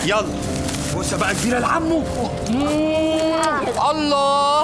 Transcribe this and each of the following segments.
يلا مسابقه كبيره لعمو الله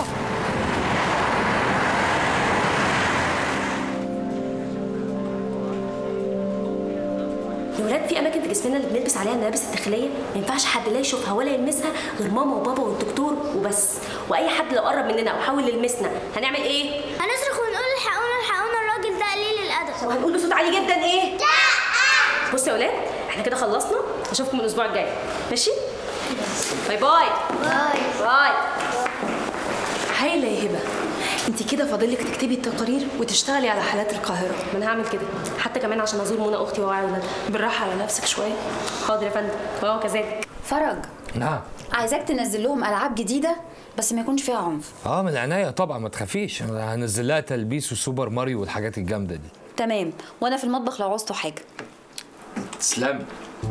يا ولاد في اماكن في جسمنا اللي بنلبس عليها الملابس الداخليه ما ينفعش حد لا يشوفها ولا يلمسها غير ماما وبابا والدكتور وبس واي حد لو قرب مننا او حاول يلمسنا هنعمل ايه هنصرخ ونقول الحقونا الحقونا الراجل ده قليل الادب وهنقول بصوت عالي جدا ايه لا بصوا يا ولاد احنا كده خلصنا اشوفكم الاسبوع الجاي ماشي باي باي باي باي هايله يا هبه انت كده فاضلك تكتبي التقارير وتشتغلي على حالات القاهره ما انا هعمل كده حتى كمان عشان ازور منى اختي واوعي ولادها بالراحه على نفسك شويه حاضر يا فندم وهو كذلك فرج نعم عايزاك تنزل لهم العاب جديده بس ما يكونش فيها عنف اه من عينيا طبعا ما تخافيش انا هنزل لها تلبيس وسوبر ماريو والحاجات الجامده دي تمام وانا في المطبخ لو عوزتوا حاجه تسلمي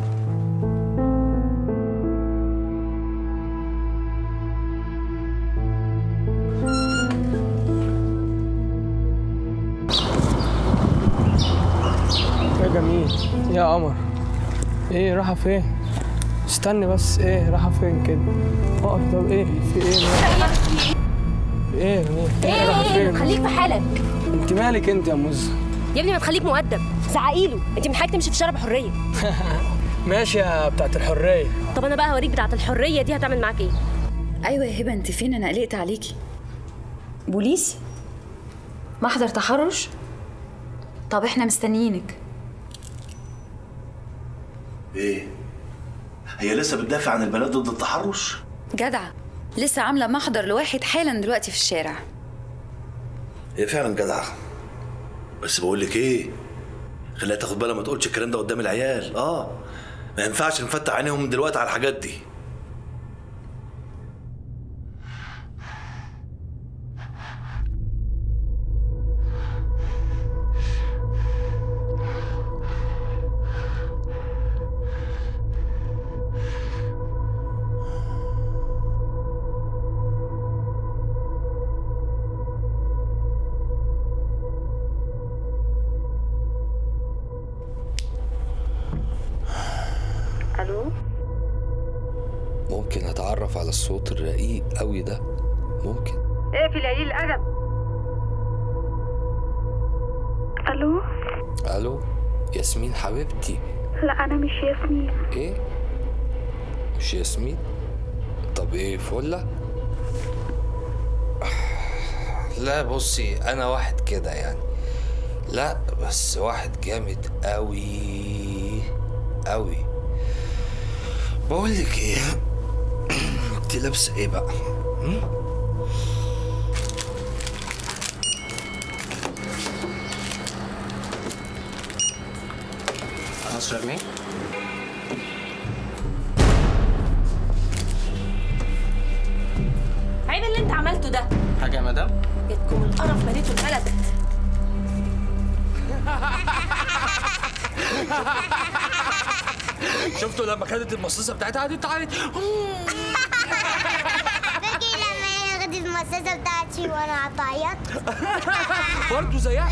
يا جميل يا قمر ايه رايحه فين استني بس ايه رايحه فين كده اقف طب ايه في ايه في ايه ايه ايه رايحه فين خليك في حالك انت مالك انت يا مز يا ابني ما تخليك مؤدب زعقيله انت من حقك تمشي في الشارع بحريه ماشي يا بتاعت الحريه طب انا بقى هوريك بتاعه الحريه دي هتعمل معاك ايه ايوه يا هبه انت فين انا قلقت عليكي بوليس محضر تحرش طب احنا مستنيينك ايه هي لسه بتدافع عن البنات ضد التحرش جدعه لسه عامله محضر لواحد حالا دلوقتي في الشارع هي فعلا جدعه بس بقول لك ايه خليها تاخد بالها ما تقولش الكلام ده قدام العيال اه ما ينفعش نفتح عينيهم من دلوقتي على الحاجات دي الو ممكن اتعرف على الصوت الرقيق قوي ده ممكن اقفل قليل الادب الو الو ياسمين حبيبتي لا انا مش ياسمين ايه مش ياسمين طب ايه فله لا بصي انا واحد كده يعني لا بس واحد جامد قوي قوي بقول لك ايه انت لابسه ايه بقى هم؟ خلاص شرمين عيب اللي انت عملته ده حاجه يا مدام جاتكم القرف مليته البلد شفتوا لما خدت المصاصه بتاعتها قعدت تعيط فاكر لما هي خدت المصاصه بتاعتي وانا هتعيط برضه زيها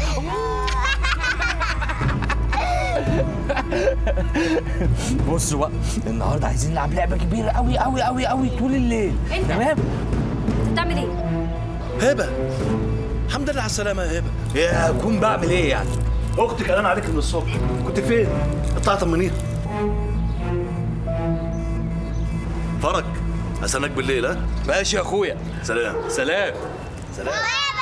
بصوا بقى النهارده عايزين نلعب لعبه كبيره قوي قوي قوي قوي طول الليل انت. تمام انت بتعمل ايه هبه الحمد لله على السلامه يا هبه يا اكون بعمل ايه يعني اختك قلقان عليك من الصبح كنت فين اطلع طمنيها فرج هستناك بالليل ها ماشي يا اخويا سلام سلام سلام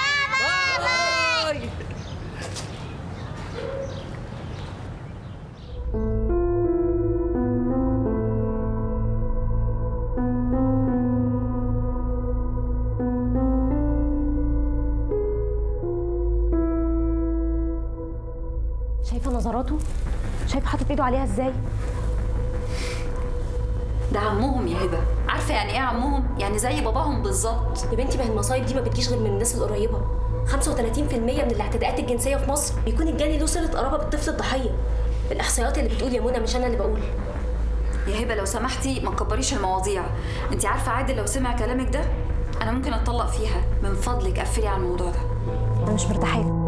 شايفه نظراته شايفه حاطط ايده عليها ازاي ده عمهم يا هبه عارفه يعني ايه عمهم يعني زي باباهم بالظبط يا بنتي ما هي المصايب دي ما بتجيش غير من الناس القريبه 35% من الاعتداءات الجنسيه في مصر بيكون الجاني له صله قرابه بالطفل الضحيه الاحصائيات اللي بتقول يا منى مش انا اللي بقول يا هبه لو سمحتي ما تكبريش المواضيع انت عارفه عادل لو سمع كلامك ده انا ممكن اتطلق فيها من فضلك قفلي على الموضوع ده انا مش مرتاحه له.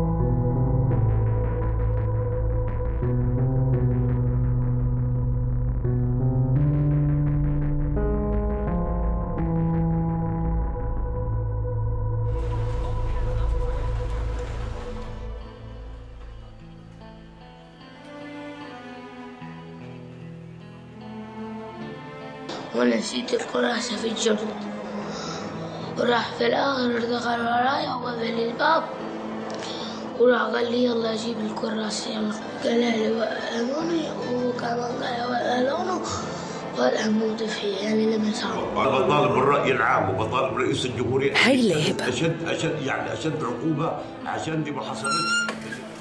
ونسيت الكراسة في الجرد وراح في الآخر دخل ورايا وقفل الباب وراح قال لي يلا جيب الكراسة يلا قال لي وقالوني وكمان قال وقالونه والعمود فيه يعني لمسها انا بطالب الراي العام وبطالب رئيس الجمهوريه هايلة يا هبة. اشد اشد يعني اشد عقوبه عشان دي ما حصلتش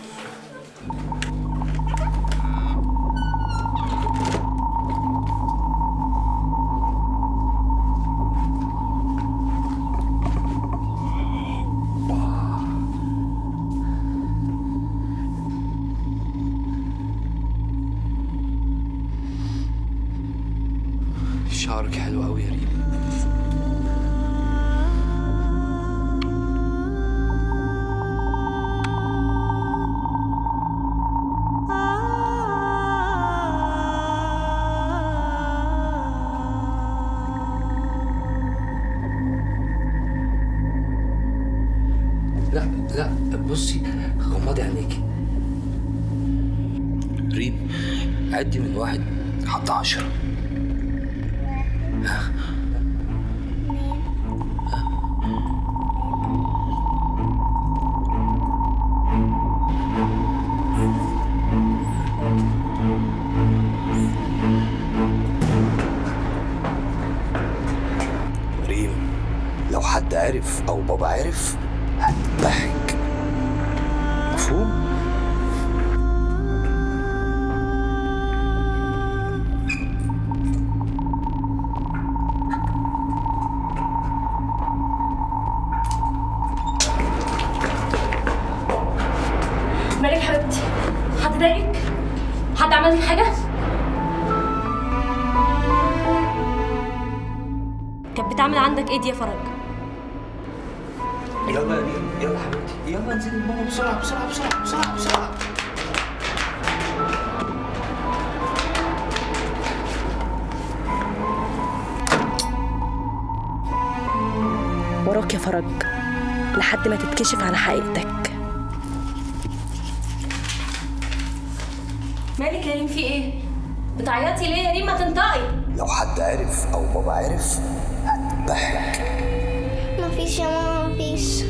شعرك حلو قوي يا ريم لا لا بصي غمضي عينيكي ريم عدي من واحد حتى عشرة ريم لو حد عرف او بابا عرف هتضحك مفهوم؟ مالك حبيبتي حد ضايقك حد عمل لك حاجه كانت بتعمل عندك ايه دي يا فرج يلا يا ريم يلا حبيبتي يلا انزلي ماما بسرعة بسرعة بسرعة بسرعة بسرعة وراك يا فرج لحد ما تتكشف على حقيقتك مالك يا ريم في ايه بتعيطي ليه يا ريم ما تنطقي لو حد عرف او بابا عرف هتضحك مفيش يا ماما مفيش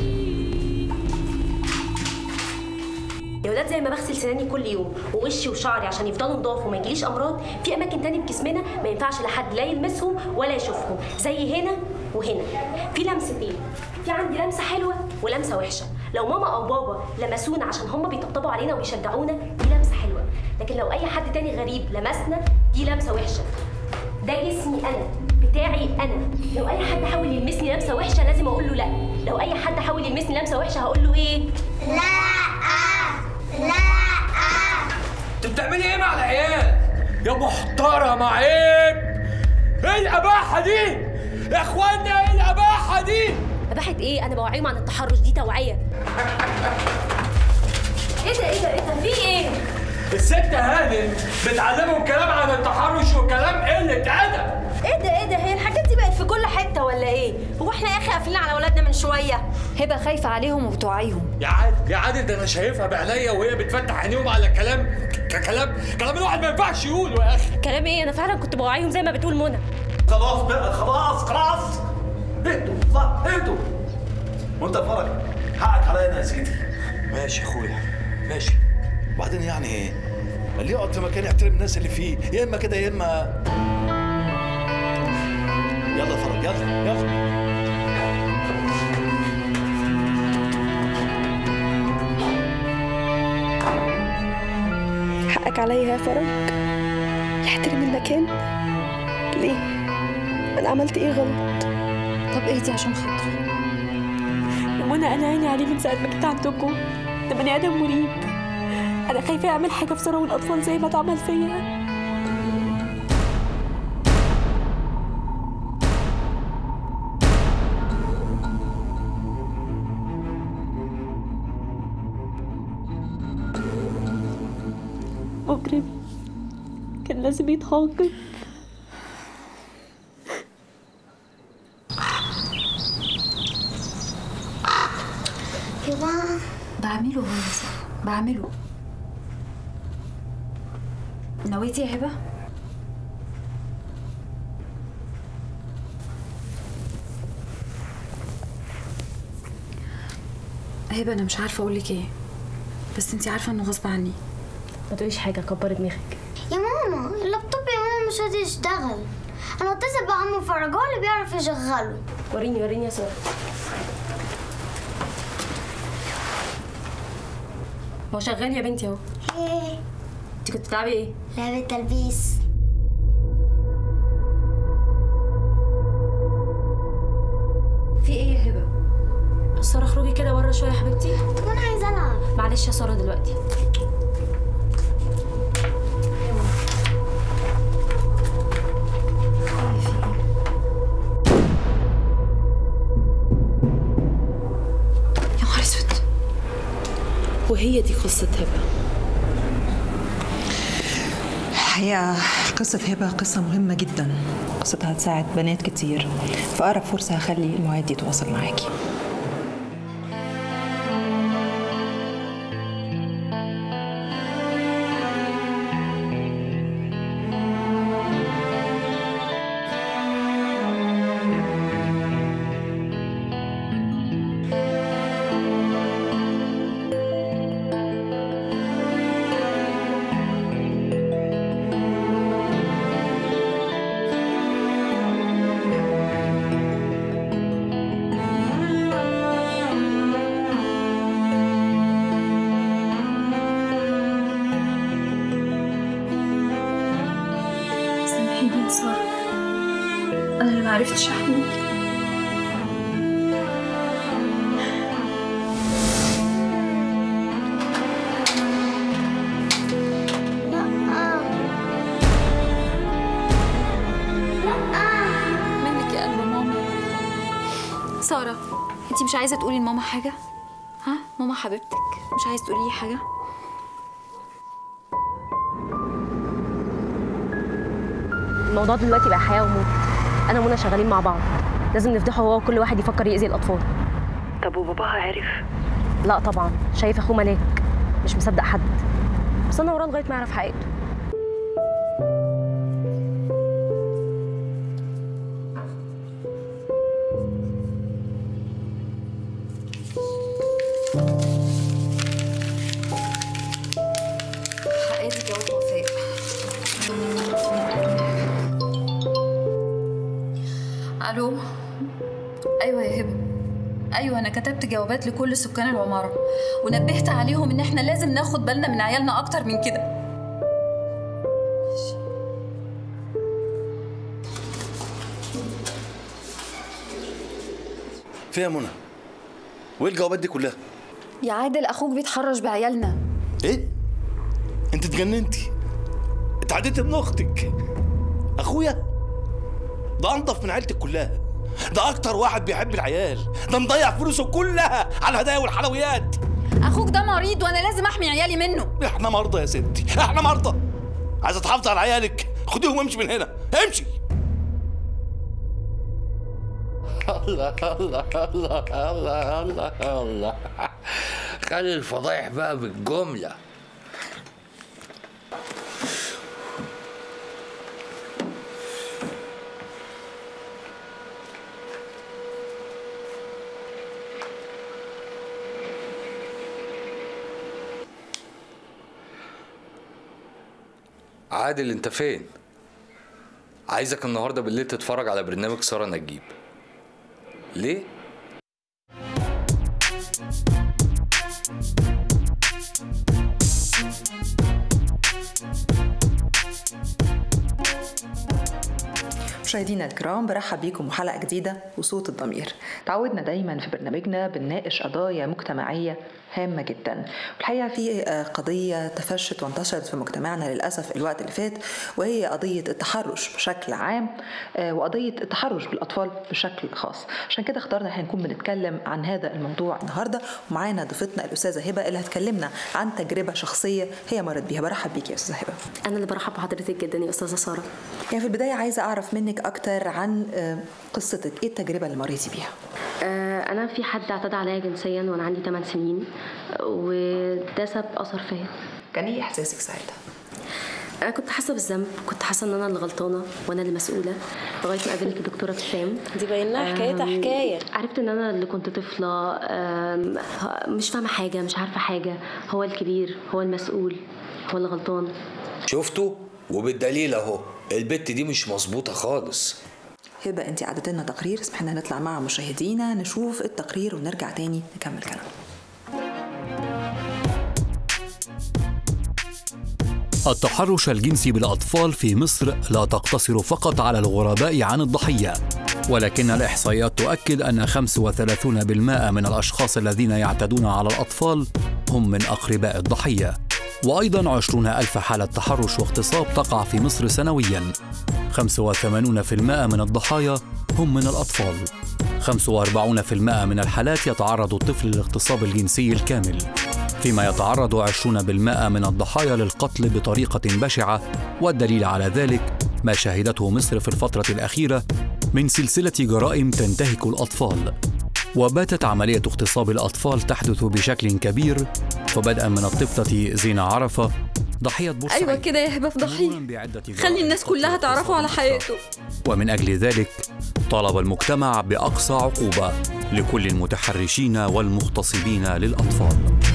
يا ولاد زي ما بغسل سناني كل يوم ووشي وشعري عشان يفضلوا نضاف وما يجيليش امراض في اماكن تانية في جسمنا ما ينفعش لحد لا يلمسهم ولا يشوفهم زي هنا وهنا في لمستين في عندي لمسه حلوه ولمسه وحشه لو ماما او بابا لمسونا عشان هم بيطبطبوا علينا وبيشجعونا دي لمسه حلوه لكن لو اي حد تاني غريب لمسنا دي لمسه وحشه ده جسمي انا بتاعي انا لو اي حد حاول يلمسني لمسه وحشه لازم اقول له لا لو اي حد حاول يلمسني لمسه وحشه هقول له ايه لا لا انت بتعملي ايه مع العيال؟ يا محترمة عيب ايه الاباحة دي؟ يا اخوانا ايه الاباحة دي؟ اباحه ايه انا بوعيهم عن التحرش دي توعيه ايه ده ايه ده ايه ده في ايه الست هانم بتعلمهم كلام عن التحرش وكلام قلة ادب ايه ده ايه ده هي الحاجات دي بقت في كل حته ولا ايه هو احنا يا اخي قافلين على اولادنا من شويه هبه خايفه عليهم وبتوعيهم يا عادل يا عادل ده انا شايفها بعينيا وهي بتفتح عينيهم على كلام ك- كلام كلام الواحد ما ينفعش يقوله يا اخي كلام ايه انا فعلا كنت بوعيهم زي ما بتقول منى خلاص بقى خلاص خلاص اهدوا صح اهدوا وانت يا فرج حقك عليا انا يا سيدي ماشي يا اخويا ماشي وبعدين يعني ايه؟ اللي يقعد في مكان يحترم الناس اللي فيه يا اما كده يا اما يلا يا فرج يلا يلا حقك عليا يا فرج يحترم المكان ليه انا عملت ايه غلط طب اهدي عشان خاطري يا منى انا عيني عليه من ساعه ما جيت عندكم ده بني ادم مريب انا خايفه يعمل حاجه في ثروه الاطفال زي ما اتعمل فيا مجرم كان لازم يتعاقب يابا بعمله هو يا سارة بعمله نويتي يا هبه هبه انا مش عارفه اقول لك ايه بس انت عارفه انه غصب عني ما تقوليش حاجه كبر دماغك يا ماما اللابتوب يا ماما مش راضي يشتغل انا اتصل بعم فرج هو اللي بيعرف يشغله وريني وريني يا ساره هو شغال يا بنتي اهو ايه انت كنت بتلعبي ايه لعبة تلبيس في ايه يا هبه ساره اخرجي كده بره شويه يا حبيبتي طب انا عايزه العب معلش يا ساره دلوقتي يا نهار اسود وهي دي قصه هبه الحقيقة قصة هبة قصة مهمة جدا قصتها هتساعد بنات كتير في أقرب فرصة هخلي المعد يتواصل معاكي سامحيني يا ساره انا اللي معرفتش احميك منك يا قلب ماما ساره انتي مش عايزه تقولي لماما حاجه ها ماما حبيبتك مش عايزه تقولي لي حاجه الموضوع دلوقتي بقى حياه وموت انا ومنى شغالين مع بعض لازم نفضحه هو وكل واحد يفكر يأذي الاطفال طب وباباها عرف؟ لا طبعا شايف اخوه ملاك مش مصدق حد بس انا وراه لغايه ما يعرف حقيقته حقيقتي جواب وفاء الو ايوه يا هبه ايوه انا كتبت جوابات لكل سكان العماره ونبهت عليهم ان احنا لازم ناخد بالنا من عيالنا اكتر من كده فيها منى وايه الجوابات دي كلها يا عادل اخوك بيتحرش بعيالنا ايه انت اتجننتي انت عديت ابن اختك اخويا ده انضف من عيلتك كلها ده اكتر واحد بيحب العيال ده مضيع فلوسه كلها على الهدايا والحلويات اخوك ده مريض وانا لازم احمي عيالي منه احنا مرضى يا ستي احنا مرضى عايزه تحافظي على عيالك خديهم وامشي من هنا امشي الله الله الله الله الله الله خلي الفضايح بقى بالجملة عادل انت فين عايزك النهارده بالليل تتفرج على برنامج سارة نجيب ليه مشاهدينا الكرام برحب بيكم وحلقة جديدة وصوت الضمير تعودنا دايما في برنامجنا بنناقش قضايا مجتمعية هامة جدا والحقيقة في آه، قضية تفشت وانتشرت في مجتمعنا للأسف الوقت اللي فات وهي قضية التحرش بشكل عام آه، وقضية التحرش بالأطفال بشكل خاص عشان كده اخترنا هنكون بنتكلم عن هذا الموضوع النهاردة ومعانا ضيفتنا الأستاذة هبة اللي هتكلمنا عن تجربة شخصية هي مرت بيها برحب بيك يا أستاذة هبة انا اللي برحب بحضرتك جدا يا استاذه ساره يعني في البداية عايزة أعرف منك أكتر عن آه، قصتك إيه التجربة اللي مريتي بيها آه، انا في حد اعتدى عليا جنسيا وانا عندي 8 سنين وده ساب اثر فيا كان إيه إحساسك ساعتها؟ انا كنت حاسه بالذنب كنت حاسه ان انا اللي غلطانه وانا اللي مسؤوله لغايه ما قابلت الدكتوره ابتسام دي باين لها حكايتها أم، حكايه عرفت ان انا اللي كنت طفله أم، ه- مش فاهمه حاجه مش عارفه حاجه هو الكبير هو المسؤول هو اللي غلطان شفتوا وبالدليل اهو البت دي مش مظبوطه خالص هبه انت عدت لنا تقرير اسمحنا نطلع مع مشاهدينا نشوف التقرير ونرجع تاني نكمل كلامنا التحرش الجنسي بالأطفال في مصر لا تقتصر فقط على الغرباء عن الضحية ولكن الإحصائيات تؤكد أن 35% من الأشخاص الذين يعتدون على الأطفال هم من أقرباء الضحية وأيضا 20 ألف حالة تحرش واغتصاب تقع في مصر سنويا 85% من الضحايا هم من الأطفال 45% من الحالات يتعرض الطفل للاغتصاب الجنسي الكامل فيما يتعرض 20% من الضحايا للقتل بطريقة بشعة والدليل على ذلك ما شهدته مصر في الفترة الأخيرة من سلسلة جرائم تنتهك الأطفال وباتت عملية اغتصاب الأطفال تحدث بشكل كبير فبدءا من الطفلة زينة عرفة ضحية بورسعيد ايوه كده يا هبه فضحيه بعدة خلي الناس كلها تعرفوا على حقيقته ومن أجل ذلك طالب المجتمع بأقصى عقوبة لكل المتحرشين والمغتصبين للأطفال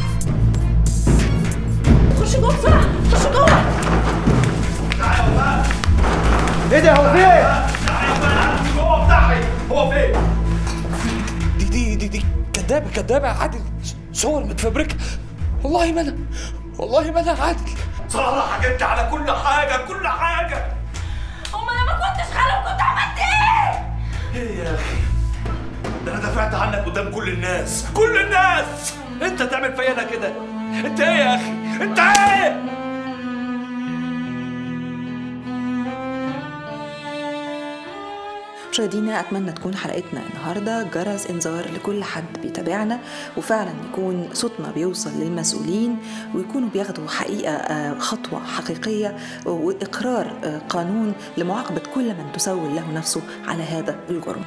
خش جوه بسرعه خش جوه ايه ده هو فين؟ هو بتاعي هو فين؟ دي دي دي دي كدابة كدابة يا عادل صور متفبركة والله ما انا والله ما انا عادل صراحة حكيت على كل حاجة كل حاجة امال انا ما كنتش خالق كنت عملت ايه ايه يا اخي ده انا دافعت عنك قدام كل الناس كل الناس انت تعمل فيا انا كده انت ايه يا اخي انت ايه مشاهدينا اتمنى تكون حلقتنا النهارده جرس انذار لكل حد بيتابعنا وفعلا يكون صوتنا بيوصل للمسؤولين ويكونوا بياخدوا حقيقه آه، خطوه حقيقيه واقرار آه، قانون لمعاقبه كل من تسول له نفسه على هذا الجرم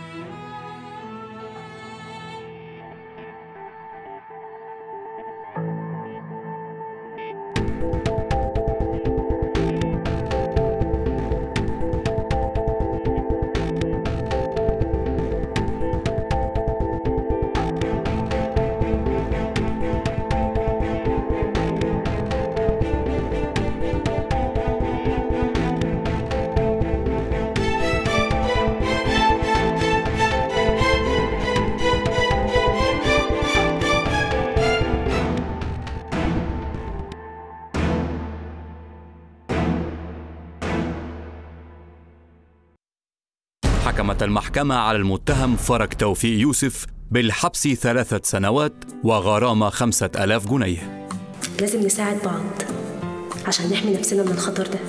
حكمت المحكمة على المتهم فرج توفيق يوسف بالحبس ثلاثة سنوات وغرامة خمسة ألاف جنيه لازم نساعد بعض عشان نحمي نفسنا من الخطر ده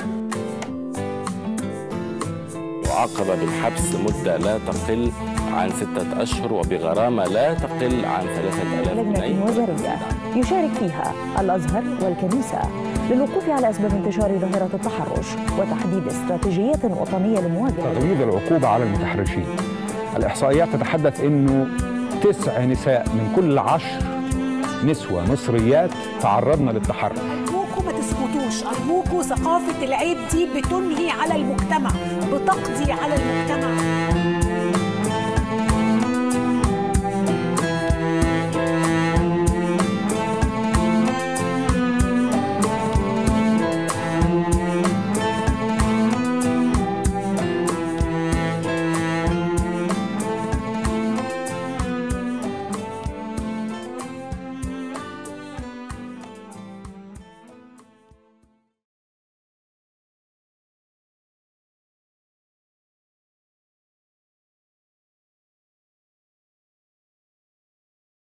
وعاقب بالحبس مدة لا تقل عن ستة أشهر وبغرامة لا تقل عن ثلاثة ألاف لجنة جنيه وزارية يشارك فيها الأزهر والكنيسة للوقوف على أسباب انتشار ظاهرة التحرش وتحديد استراتيجيات وطنية لمواجهة تغليظ العقوبة على المتحرشين الإحصائيات تتحدث أنه تسع نساء من كل عشر نسوة مصريات تعرضن للتحرش أرجوكم ما تسكتوش أرجوكم ثقافة العيب دي بتنهي على المجتمع بتقضي على المجتمع